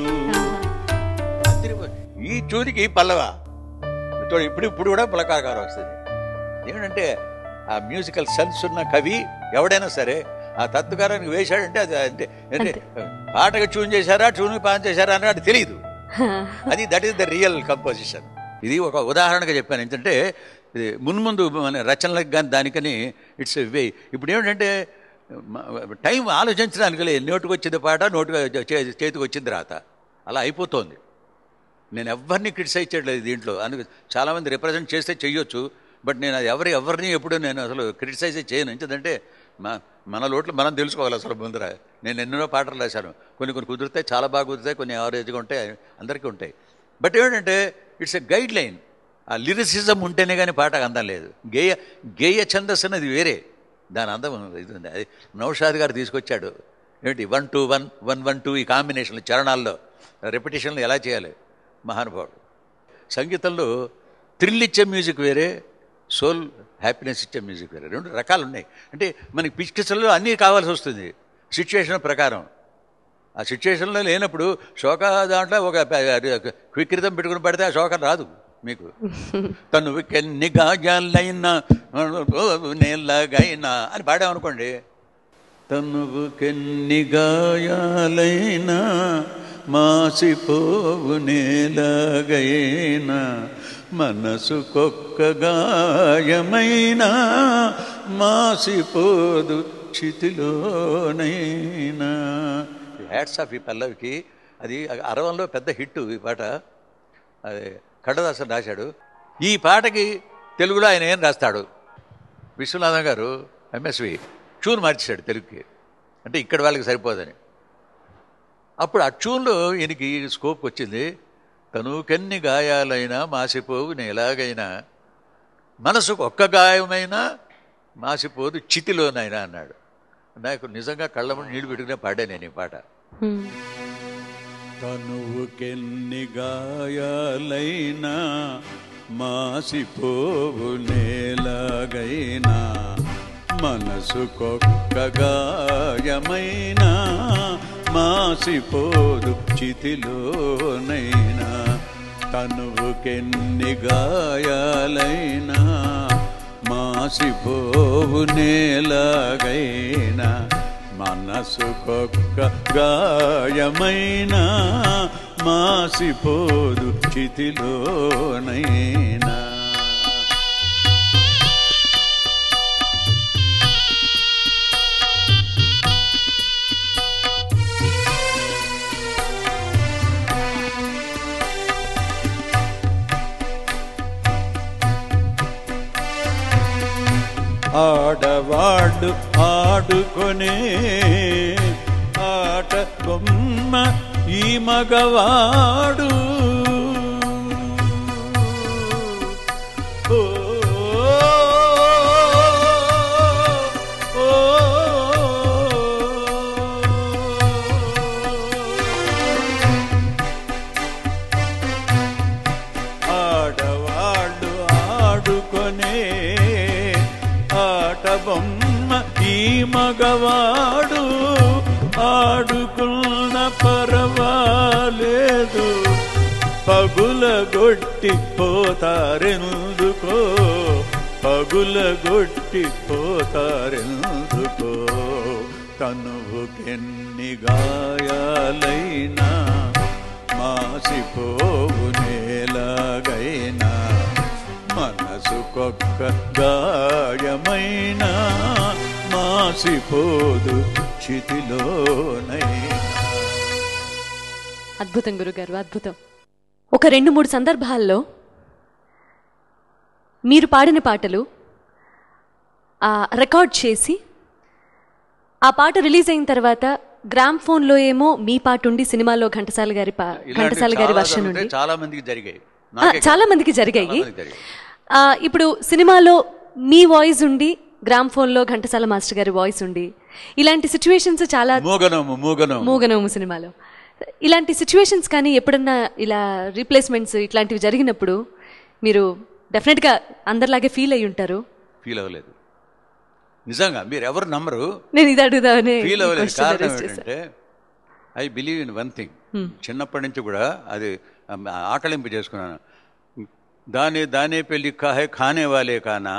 ఈ చూరికి పల్లవ చూడు ఇప్పుడు ఇప్పుడు కూడా పులకాకారం వస్తుంది ఏమిటంటే ఆ మ్యూజికల్ సెన్స్ ఉన్న కవి ఎవడైనా సరే ఆ తత్వకారానికి వేశాడంటే అది అంటే అంటే పాటకు ట్యూన్ చేశారా ట్యూన్ పాన్ చేశారా అని అది తెలియదు అది that is the real composition ఇది ఒక ఉదాహరణగా చెప్పాను ఏంటంటే ఇది మున్ముందు మన రచనలకు కానీ దానికని ఇట్స్ వే ఇప్పుడు ఏమిటంటే మ- టైం ఆలోచించడానికి లేదు నోటికి వచ్చింది పాట నోటికి చే- చేతికి వచ్చింది రాత అలా అయిపోతోంది నేను ఎవరిని క్రిటిసైజ్ చేయట్లేదు దీంట్లో అందుకు చాలామంది రిప్రజెంట్ చేస్తే చెయ్యొచ్చు బట్ నేను అది ఎవరి ఎవరిని ఎప్పుడు నేను అసలు క్రిటిసైజ్ చేయను ఎందుకంటే మా మన లోట్లు మనం తెలుసుకోవాలి అసలు ముందర నేను ఎన్నెన్నో పాటలు రాశాను కొన్ని కొన్ని కుదురుతాయి చాలా బాగా కుదురుతాయి కొన్ని యావరేజ్గా ఉంటాయి అందరికీ ఉంటాయి బట్ ఏమిటంటే ఇట్స్ ఎ గైడ్ లైన్ ఆ లిరిసిజం ఉంటేనే కానీ పాటకు అందం లేదు గేయ గేయ ఛందస్సు అనేది వేరే దాని అందం ఇది ఉంది అది నౌషాద్ గారు తీసుకొచ్చాడు ఏంటి one two one one one two ఈ కాంబినేషన్లు చరణాల్లో రెపిటేషన్లు ఎలా చేయాలి మహానుభావుడు సంగీతంలో థ్రిల్ ఇచ్చే మ్యూజిక్ వేరే సోల్ హ్యాపీనెస్ ఇచ్చే మ్యూజిక్ వేరే రెండు రకాలు ఉన్నాయి అంటే మనకి పిక్చర్స్లో అన్నీ కావాల్సి వస్తుంది సిచ్యువేషన్ ప్రకారం ఆ సిచ్యువేషన్లో లేనప్పుడు శోక దాంట్లో ఒక క్విక్రితం పెట్టుకుని పడితే ఆ శోకం రాదు మీకు తను ఎన్ని గాయాలైనా నేలగైనా అని పాడామనుకోండి తనువుకెన్ని గాయాలైనా మాసిపోవు నేలగైనా మనసుకొక్క గాయమైనా మాసిపోదు చితిలోనైనా హ్యాట్స్ ఆఫ్ ఈ పల్లవికి అది అరవంలో పెద్ద హిట్ ఈ పాట అది కడదాసన్ రాశాడు ఈ పాటకి తెలుగులో ఆయన ఏం రాస్తాడు విశ్వనాథం గారు ఎంఎస్వి ట్యూన్ మార్చేశాడు తెలుగుకి అంటే ఇక్కడ వాళ్ళకి సరిపోదని అప్పుడు ఆ ట్యూన్లో ఈయనకి స్కోప్ వచ్చింది తనుకెన్ని గాయాలైనా మాసిపోవు నేను ఎలాగైనా మనసుకు ఒక్క గాయమైనా మాసిపోదు చితిలోనైనా అన్నాడు నాకు నిజంగా కళ్ళ ముందు నీళ్లు పెట్టుకునే పాడే నేను ఈ పాట
హ్మ్.
తనువుకెన్ని గాయాలైనా మాసిపోవు నేలాగైనా మనసుకొక్క గాయమైనా మాసిపోదు చితిలోనైనా తనువుకెన్ని గాయాలైనా మాసిపోవు నేలాగైనా మనసుకొక్క గాయమైనా మాసిపోదు చితిలోనైనా ఆడవాడు ఆడుకొనే ఆట బొమ్మ ఈ మగవాడు ఓ, ఓ, ఆడవాళ్ళు ఆడుకొనే ఆట బొమ్మ ఈ మగవాడు ఆడుకున్న పర్వాలేదు పగులగొట్టి పోతారెందుకో పగులగొట్టి పోతారెందుకో తనువుకెన్ని గాయాలైనా మాసిపోవు నేలాగైనా మనసుకొక్క గాయమైనా మాసిపోదు చితిలోనైనా
అద్భుతం గురుగారు అద్భుతం ఒక రెండు మూడు సందర్భాల్లో మీరు పాడిన పాటలు ఆ, రికార్డ్ చేసి ఆ పాట రిలీజ్ అయిన తర్వాత గ్రామ్ ఫోన్లో ఏమో మీ పాట ఉండి సినిమాలో ఘంటసాల గారి పా ఘంటసాల గారి వర్షన్ ఉండి
చాలా మందికి జరిగాయి
ఆ,
నాకే కాదు.
చాలా మందికి జరిగాయి
చాలా మందికి జరిగాయి.
ఆ, ఇప్పుడు సినిమాలో మీ వాయిస్ ఉండి గ్రామ్ ఫోన్లో ఘంటసాల మాస్టర్ గారి వాయిస్ ఉండి ఇలాంటి సిచ్యువేషన్స్ చాలా
మూగనము మూగనము
మూగనోము సినిమాలో ఇలాంటి సిచ్యువేషన్స్ కానీ ఎప్పుడన్నా ఇలా రీప్లేస్మెంట్స్ ఇట్లాంటివి జరిగినప్పుడు మీరు డెఫినెట్గా అందరిలాగే ఫీల్ అయి ఉంటారు
ఫీల్ అవ్వలేదు నిజంగా మీరు ఎవరు నమ్మరు
నేను ఇది అడుగుదామని
ఫీల్
ఈ
అవ్వలేదు
question
కారణం
raise చేశాను.
ఏంటంటే I believe in one thing చిన్నప్పటి నుంచి కూడా అది ఆ, ఆకలింపు చేసుకున్నాను దాని దానే పెళ్ళి కాహే ఖానే వాలే కానా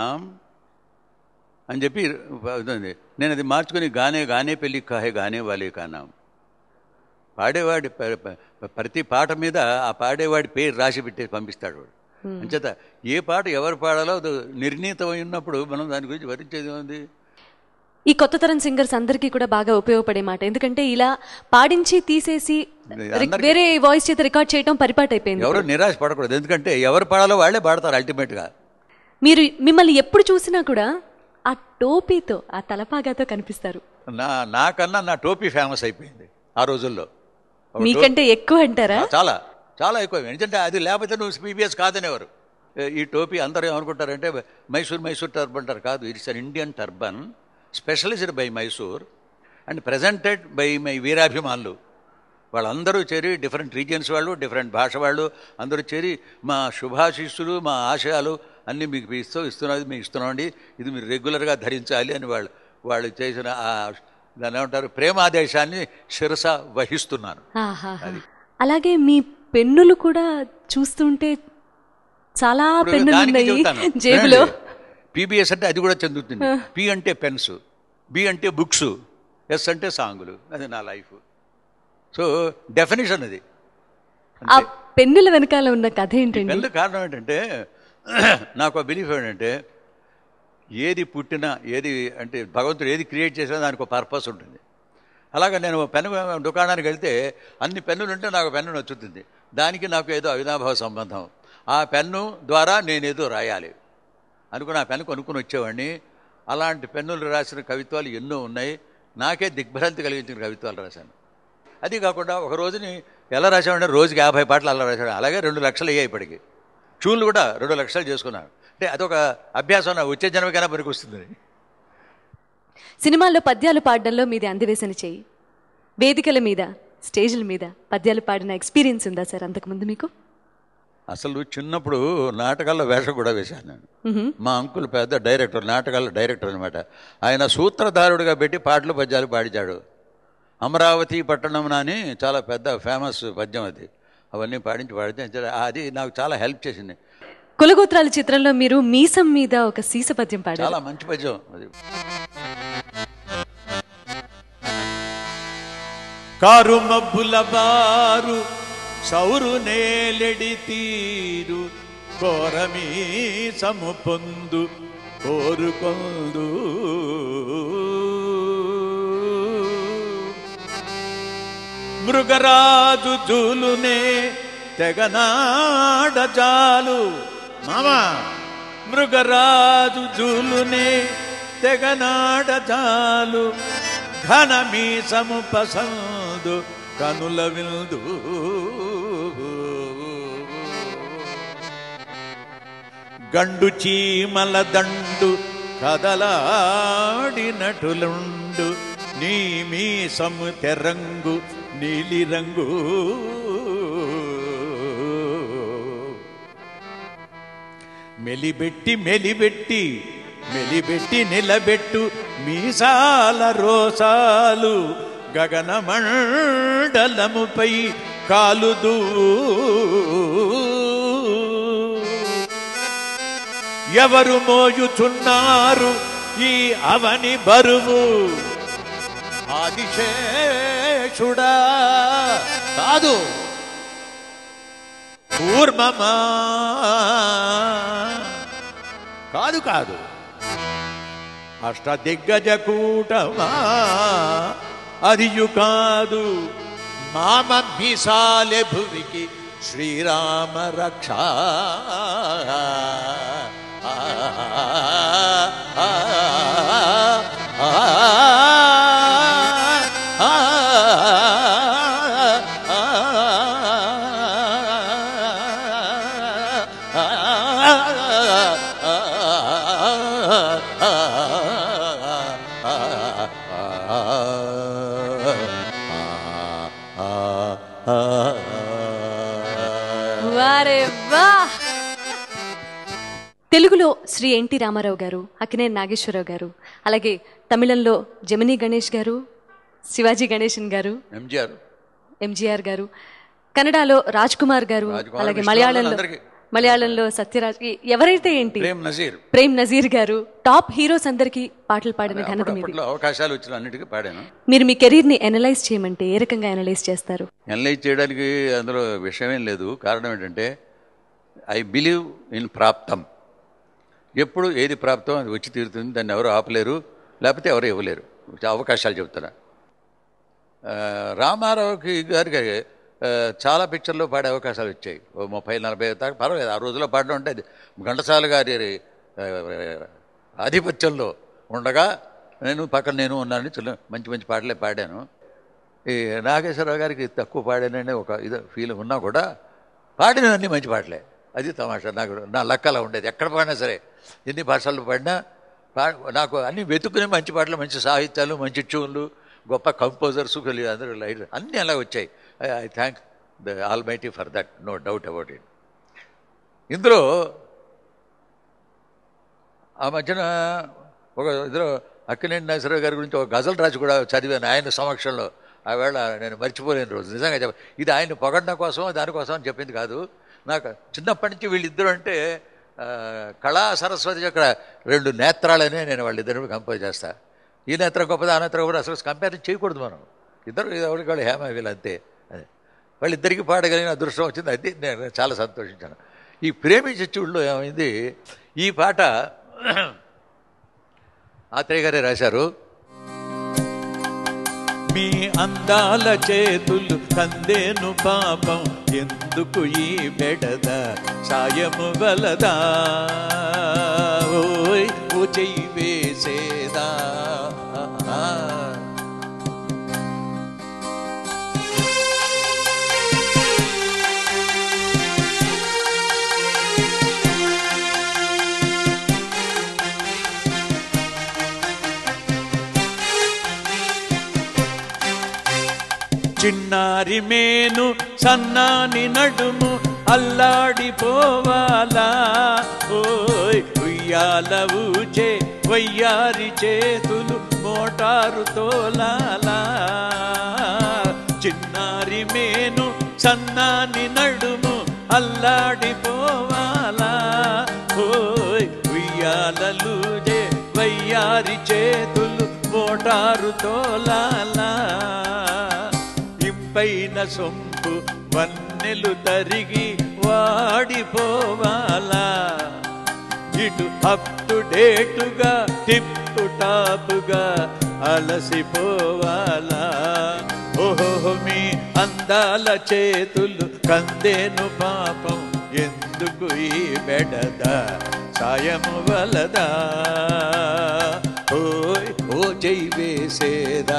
అని చెప్పి ఇదండి. నేను అది మార్చుకుని గానే గానే పెళ్ళి కాహే గానే వాలే కానా పాడేవాడి ప- ప- ప్రతి పాట మీద ఆ పాడేవాడి పేరు రాసి పెట్టి పంపిస్తాడు వాడు అంచేత ఏ పాట ఎవరు పాడాలో అది నిర్ణీతమై ఉన్నప్పుడు మనం దాని గురించి వరించేది ఉంది
ఈ కొత్త తరం సింగర్స్ అందరికీ కూడా బాగా ఉపయోగపడే మాట ఎందుకంటే ఇలా పాడించి తీసేసి రి- వేరే వాయిస్ చేత రికార్డ్ చేయడం పరిపాటి అయిపోయింది
ఎవరు నిరాశ పడకూడదు ఎందుకంటే ఎవరు పాడాలో వాళ్ళే పాడతారు అల్టిమేట్గా
మీరు మిమ్మల్ని ఎప్పుడు చూసినా కూడా ఆ టోపీతో ఆ తలపాగాతో కనిపిస్తారు
నా నాకన్నా నా టోపీ ఫేమస్ అయిపోయింది ఆ రోజుల్లో ఒక
మీకంటే ఎక్కువ అంటారా
టోపీ- చాలా చాలా ఎక్కువ ఎందుకంటే అది లేకపోతే నువ్వు పీబీఎస్ కాదనేవారు ఏ, ఈ టోపీ అందరూ ఏమనుకుంటారంటే మైసూర్ మైసూర్ టర్బన్ అంటారు కాదు it's an Indian turban specialized by Mysore and presented by my వీరాభిమానులు వాళ్ళందరూ చేరి డిఫరెంట్ రీజియన్స్ వాళ్ళు డిఫరెంట్ భాష వాళ్ళు అందరూ చేరి మా శుభాశిస్సులు మా ఆశయాలు అన్నీ మీకు ఇస్తూ ఇస్తున్నది మీకు ఇస్తున్నామండి ఇది మీరు రెగ్యులర్గా ధరించాలి అని వాళ్ళు వాళ్ళు చేసిన ఆ దాన్ని ఏమంటారు ప్రేమాదేశాన్ని శిరస వహిస్తున్నాను
ఆహాహా. అలాగే మీ పెన్నులు కూడా చూస్తుంటే చాలా పెన్నులు ఉన్నాయి జేబులో
పీబీఎస్ అంటే అది కూడా చెందుతుంది పి అంటే పెన్స్ బి అంటే బుక్స్ ఎస్ అంటే సాంగులు అది నా లైఫ్ సో డెఫినేషన్ అది
ఆ పెన్నుల వెనకాల ఉన్న కథ ఏంటండి
పెన్ను కారణం ఏంటంటే నాకు ఆ బిలీఫ్ ఏంటంటే ఏది పుట్టినా ఏది అంటే భగవంతుడు ఏది క్రియేట్ చేసినా దానికి ఒక పర్పస్ ఉంటుంది అలాగా నేను పెన్ను దుకాణానికి వెళ్తే అన్ని పెన్నులు ఉంటే నాకు పెన్ను నచ్చుతుంది దానికి నాకు ఏదో అవినాభావ సంబంధం ఆ పెన్ను ద్వారా నేనేదో రాయాలి అనుకుని ఆ పెన్ను కొనుక్కొని వచ్చేవాడిని అలాంటి పెన్నులు రాసిన కవిత్వాలు ఎన్నో ఉన్నాయి నాకే దిగ్భ్రాంతి కలిగించిన కవిత్వాలు రాశాను అది కాకుండా ఒక రోజుని ఎలా రాశామంటే రోజుకి యాభై పాటలు అలా రాశాడు అలాగే రెండు లక్షలు అయ్యాయి ఇప్పటికి చూళ్ళు కూడా రెండు లక్షలు చేసుకున్నాను అంటే అదొక అభ్యాసం నా వచ్చే జన్మకైనా పనికి వస్తుంది
సినిమాల్లో పద్యాలు పాడడంలో మీది అందివేసిన చెయ్యి వేదికల మీద స్టేజ్ల మీద పద్యాలు పాడిన ఎక్స్పీరియన్స్ ఉందా సార్ అంతకుముందు మీకు
అసలు చిన్నప్పుడు నాటకాల్లో వేషం కూడా వేశాను నేను
మ్హూ.
మా అంకుల్ పెద్ద డైరెక్టర్ నాటకాల డైరెక్టర్ అనమాట ఆయన సూత్రధారుడిగా పెట్టి పాటలు పద్యాలు పాడించాడు అమరావతి పట్టణం అని చాలా పెద్ద ఫేమస్ పద్యం అది అవన్నీ పాడించి పాడించి అది నాకు చాలా హెల్ప్ చేసింది
కులగోత్రాల చిత్రంలో మీరు మీసం మీద ఒక సీస పద్యం పాడారు
చాలా మంచి పద్యం అది
కారు మబ్బుల బారు సౌరు నేలెడి తీరు కోరమీ సము పొందు కోరుకొందు మృగరాజు జూలునే తెగనాడ జాలు మామా మృగరాజు జూలునే తెగనాడ జాలు ఘన మీసము పసందు కనుల విందు గండు చీమల దండు కదలాడినటులుండు నీ మీసము తెరంగు నీలిరంగు మెలిబెట్టి మెలిబెట్టి మెలిబెట్టి నిలబెట్టు మీసాల రోసాలు గగన మండలముపై కాలుదూ ఎవరు మోయుచున్నారు ఈ అవని బరువు ఆదిశేషుడా కాదు కూర్మమా కాదు కాదు అష్టదిగ్గజ కూటమా అదియు కాదు మామ మీసాలె భువికి శ్రీరామ రక్ష
వారే వా తెలుగులో శ్రీ ఎన్టీ రామారావు గారు అక్కినేని నాగేశ్వరరావు గారు అలాగే తమిళంలో జమినీ గణేష్ గారు శివాజీ గణేశన్ గారు
ఎంజిఆర్
ఎంజీఆర్ గారు కన్నడలో రాజ్ కుమార్ గారు
రాజ్ కుమార్,
అలాగే
విష్ణు
మలయాళంలో
అందరికీ.
మలయాళంలో సత్యరాజ్ ఈ- ఎవరైతే ఏంటి
ప్రేమ్ నజీర్
ప్రేమ్ నజీర్ గారు టాప్ హీరోస్ అందరికి పాటలు పాడిన ఘనత మీది
అప్పట్లో అవకాశాలు వచ్చిన అన్నిటికీ పాడాను
మీరు మీ కెరీర్ ని అనలైజ్ చేయమంటే ఏ రకంగా అనలైజ్ చేస్తారు
ఎనలైజ్ చేయడానికి అందులో విషయమేం లేదు కారణం ఏంటంటే ఐ బిలీవ్ ఇన్ ప్రాప్తం ఎప్పుడు ఏది ప్రాప్తం అది వచ్చి తీరుతుంది దాన్ని ఎవరు ఆపలేరు లేకపోతే ఎవరు ఇవ్వలేరు అవకాశాలు చెప్తున్నా ఆ, రామారావుకి గారికి ఆ, చాలా పిక్చర్లో పాడే అవకాశాలు వచ్చాయి ఓ ముప్పై నలభై దాకా పర్వాలేదు ఆ రోజుల్లో పాడడం అంటే అది ఘంటసాల గారి ఆ, ఆధిపత్యంలో ఉండగా నేను పక్కన నేను ఉన్నానని చిన్న మంచి మంచి పాటలే పాడాను ఈ నాగేశ్వరరావు గారికి తక్కువ పాడాననే ఒక ఇది ఫీల్ ఉన్నా కూడా పాడినవన్నీ మంచి పాటలే అది తమాషా నాకు నా లక్కలా ఉండేది ఎక్కడ పాడినా సరే ఎన్ని భాషల్లో పాడినా పా నాకు అన్ని వెతుక్కునే మంచి పాటలు మంచి సాహిత్యాలు మంచి ట్యూన్లు గొప్ప కంపోజర్స్ అందరూ లైట్ అన్నీ అలా వచ్చాయి I thank the almighty for that no doubt about it ఇందులో ఆ మధ్యన ఒక ఇద్దరు అక్కినేని నాగేశ్వరరావు గారి గురించి ఒక గజల్ రాజు కూడా చదివాను ఆయన సమక్షంలో ఆ వేళ నేను మర్చిపోలేని రోజు నిజంగా చెప్ప ఇది ఆయన పొగడ్డం కోసం దానికోసం అని చెప్పింది కాదు నాకు చిన్నప్పటి నుంచి వీళ్ళిద్దరు అంటే ఆ, కళా సరస్వతి యొక్క రెండు నేత్రాలనే నేను వాళ్ళిద్దరిని కంపోజ్ చేస్తా ఈ నేత్రం గొప్పది ఆ నేత్రం గొప్పది అసలు కంపేర్ చేయకూడదు మనం ఇద్దరు ఎవరికి వాళ్ళు హేమ వీళ్ళు అంతే అదే వాళ్ళిద్దరికీ పాడగలిగిన అదృష్టం వచ్చింది అది నేను చాలా సంతోషించాను ఈ ప్రేమించే చూడులో ఏమైంది ఈ పాట ఆత్రేయ గారే రాశారు
మీ అందాల చేతులు కందేను పాపం ఎందుకు ఈ బెడద సాయము వలదా ఓ చెయ్యి వేసేదా చిన్నారి మేను సన్నాని నడుము అల్లాడిపోవాలా ఓయ్ ఉయ్యాల ఊచే వయ్యారి చేతులు మోటారు తోలాలా చిన్నారి మేను సన్నాని నడుము అల్లాడిపోవాలా ఓయ్ ఉయ్యాలలుజే వయ్యారి చేతులు మోటారు తోలాలా ఇంపైన సొంపు వన్నెలు తరిగి వాడిపోవాలా ఇటు అప్ టు డేటుగా టిప్పు టాపుగా అలసిపోవాలా ఓహో మీ అందాల చేతులు కందేను పాపం ఎందుకు ఈ బెడద సాయము వలదా ఓయ్ ఓ జై వేసేదా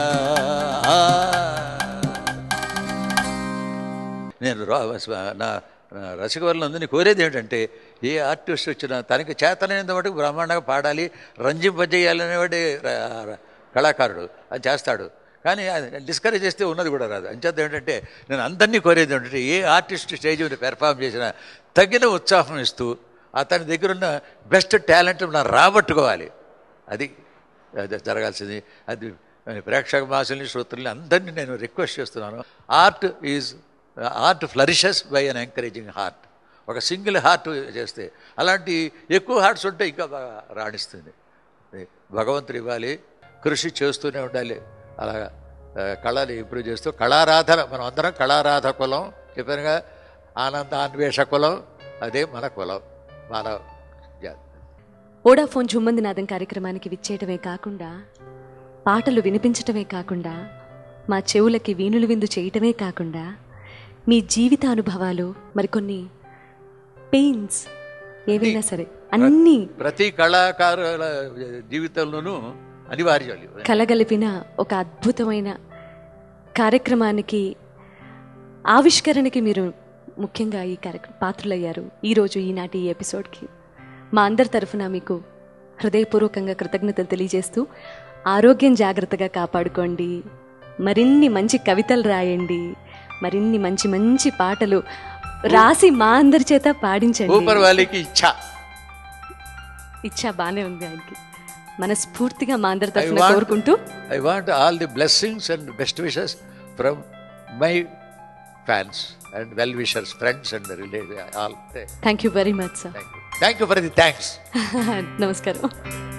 నేను రా- నా నా రసికవర్లందరినీ కోరేది ఏంటంటే ఏ ఆర్టిస్ట్ వచ్చినా తనకి చేతనైనంత మటుకు బ్రహ్మాండంగా పాడాలి రంజింపజేయాలనేవాడే ర- ర- కళాకారుడు అది చేస్తాడు కానీ డిస్కరేజ్ చేస్తే ఉన్నది కూడా రాదు అంచేత ఏంటంటే నేను అందరినీ కోరేది ఏంటంటే ఏ ఆర్టిస్ట్ స్టేజ్ మీద పెర్ఫామ్ చేసినా తగిన ఉత్సాహం ఇస్తూ అతని దగ్గర ఉన్న బెస్ట్ టాలెంట్ మనం రాబట్టుకోవాలి అది అది జరగాల్సింది అది ప్రేక్షక మాసుల్ని శ్రోతల్ని అందరినీ నేను రిక్వెస్ట్ చేస్తున్నాను art is art flourishes by an encouraging heart ఒక సింగిల్ హార్ట్ చేస్తే అలాంటి ఎక్కువ హార్ట్స్ ఉంటే ఇంకా బాగా రాణిస్తుంది భగవంతుడు ఇవ్వాలి కృషి చేస్తూనే ఉండాలి అలాగా ఆ, కళని ఇంప్రూవ్ చేస్తూ కళారాధన మనం అందరం కళారాధ కులం చెప్పానుగా ఆనంద అన్వేష కులం అదే మన కులం మానవ జాతి
ఓడాఫోన్ జుమ్మందినాదం కార్యక్రమానికి విచ్చేయటమే కాకుండా పాటలు వినిపించటమే కాకుండా మా చెవులకి వీణులు విందు చేయటమే కాకుండా మీ జీవిత అనుభవాలు మరికొన్ని పెయిన్స్ ఏవైనా సరే అన్నీ
ప్రతి కళాకారుల జీవితంలోనూ అనివార్యం ఇవి.
కలగలిపిన ఒక అద్భుతమైన కార్యక్రమానికి ఆవిష్కరణకి మీరు ముఖ్యంగా ఈ కార్యక్రమం పాత్రులయ్యారు ఈరోజు ఈనాటి ఈ ఎపిసోడ్కి మా అందరి తరఫున మీకు హృదయపూర్వకంగా కృతజ్ఞతలు తెలియజేస్తూ ఆరోగ్యం జాగ్రత్తగా కాపాడుకోండి మరిన్ని మంచి కవితలు రాయండి మరిన్ని మంచి మంచి పాటలు రాసి మా అందరి చేత పాడించండి
ఊపర్ వాలీకి ఇచ్చా
ఇచ్చా బానే ఉంది ఆయనకి మనస్ఫూర్తిగా మా అందరి
I
తరఫున
want-
కోరుకుంటూ
I want all the blessings and best wishes from my fans and well wishers, friends and relatives. All.
Thank you very much sir
Thank you. Thank you for the thanks.
నమస్కారం